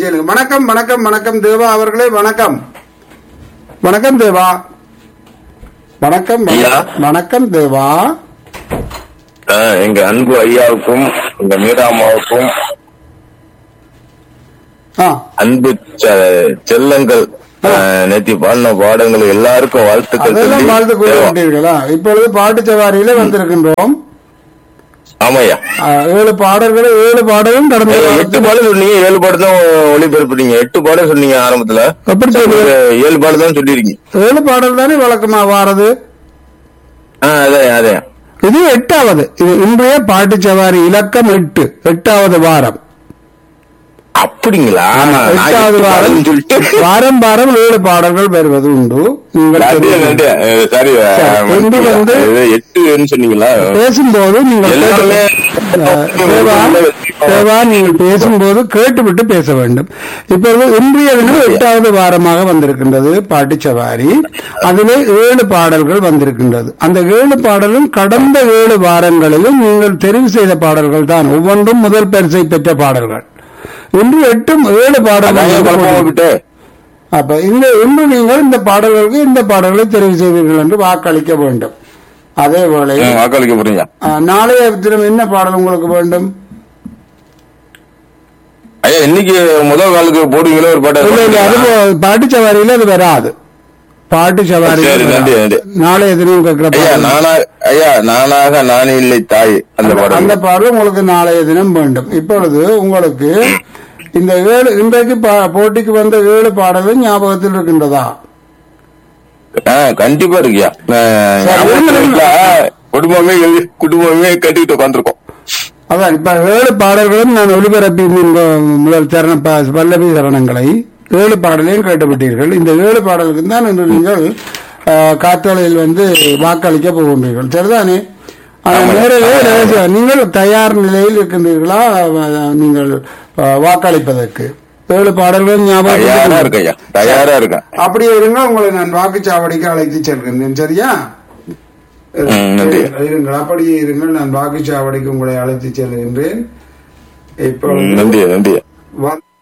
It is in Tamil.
கேளுங்க வணக்கம் வணக்கம் வணக்கம் தேவா அவர்களே வணக்கம் வணக்கம் தேவா வணக்கம் ஐயா. வணக்கம் தேவா ஆஹ் எங்க அன்பு ஐயாவுக்கும் எங்க மீராமாவுக்கும் ஆ அன்பு செ- செல்லங்கள் ஆஹ் நேத்தி பாடின பாடங்கள் எல்லாருக்கும் வாழ்த்துக்கள் அதெல்லாம் சொல்லி வாழ்த்து தேவா. கூறிவிட்டீர்களா இப்பொழுது பாட்டு சவாரியில வந்திருக்கின்றோம் ஆமாய்யா ஆ, ஏழு பாடல்கள் ஏழு பாடலும் கடந்த ஏய், எட்டு வாரத்தில் பாடம் சொன்னீங்க ஏழு பாடம் தான் ஒளிபரப்புறீங்க எட்டு பாடம் சொன்னீங்க ஆரம்பத்துல எப்படி சொல்லுங்க ஒரு ஏழு பாடம் தான் சொல்லிருக்கீங்க ஏழு பாடல் தானே வழக்கமா வாரது ஆஹ் அதான் அதான் இது எட்டாவது இது இன்றைய பாட்டு சவாரி இலக்கம் எட்டு எட்டாவது வாரம் அப்படிங்களா நான் எட்டாவது எட்டு வாரம் பாடம்னு சொல்லிட்டு வாரம் வாரம் ஏழு பாடல்கள் வருவது உண்டு நீங்கள் நன்றி, தெரிந்து- நன்றி. அஹ் சரி சரி, இன்று வந்து- இது எட்டுன்னு சொன்னீங்களா பேசும்போது நீங்கள் எல்லாருமே கேட்டு- தேவா, தேவா நீங்கள் பேசும்போது கேட்டுவிட்டு பேச வேண்டும் இப்பொழுது இன்றைய தினம் எட்டாவது வாரமாக வந்திருக்கின்றது பாட்டு சவாரி அதிலே ஏழு பாடல்கள் வந்திருக்கின்றது அந்த ஏழு பாடலும் கடந்த ஏழு வாரங்களிலும் நீங்கள் தெரிவு செய்த பாடல்கள் தான் ஒவ்வொன்றும் முதல் பரிசை பெற்ற பாடல்கள் இன்று எட்டும் ஏழு அதான் ஏன் குழப்பமா பாடல்கள் விட்டு அப்ப இந்த இன்று நீங்கள் இந்த பாடல்களுக்கு இந்த பாடல்களை தெரிவு செய்வீர்கள் என்று வாக்களிக்க வேண்டும் அதே வேளையில் ம், வாக்களிக்க போறீங்க ஆ, நாளைய தினம் என்ன பாடல் உங்களுக்கு வேண்டும் ஐயா இன்னைக்கு முதல் காலுக்கு போடுவீங்களோ ஒரு பாட்டு இல்ல இல்ல அது போ- பாட்டு சவாரியில அது வராது பாட்டு சவாரி சரி, நன்றி, நன்றி. நாளைய தினம் கேட்கிற ஐயா பாடல். நானா ஐயா நானாக நானே இல்லை தாய் அந்த அந்த பாடல் பாடல் உங்களுக்கு நாளைய தினம் வேண்டும் இப்பொழுது உங்களுக்கு இந்த ஏழு இன்றைக்கு பா- போட்டிக்கு வந்த ஏழு பாடலும் ஞாபகத்தில் இருக்கின்றதா ஆ, கண்டிப்பா இருக்கியா ஆஹ், ஞாபகத்துல இல்ல. குடும்பமே எழுதி- குடும்பமே கட்டிக்கிட்டு உட்காந்துருக்கோம் அதான் இப்ப ஏழு பாடல்களும் நான் ஒளிபரப்பி இந்த முதல் சரண ப- பல்லவி சரணங்களை ஏழு பாடலையும் கேட்டுவிட்டீர்கள் இந்த ஏழு பாடலுக்கு தான் இன்று நீங்கள் ஆ, காற்றலையில் வந்து வாக்களிக்க போகின்றீர்கள் சரிதானே ஆனா நேரவே ரகசியம். நீங்கள் தயார் நிலையில் இருக்கின்றீர்களா ஆ, நீங்கள் ஆ, வாக்களிப்பதற்கு ஏழு பாடல்கள் ஞாபகம் தயாரா இருக்கிறதா? இருக்கு ஐயா தயாரா இருக்கேன் அப்படியே இருங்க உங்களை நான் வாக்குச்சாவடிக்கு அழைத்து செல்கின்றேன் சரியா ம், நன்றி. இருங்கள் அப்படியே இருங்கள் நான் வாக்குச்சாவடிக்கு உங்களை அழைத்து செல்கின்றேன் இப்பொழுது நன்றி நன்றி வ-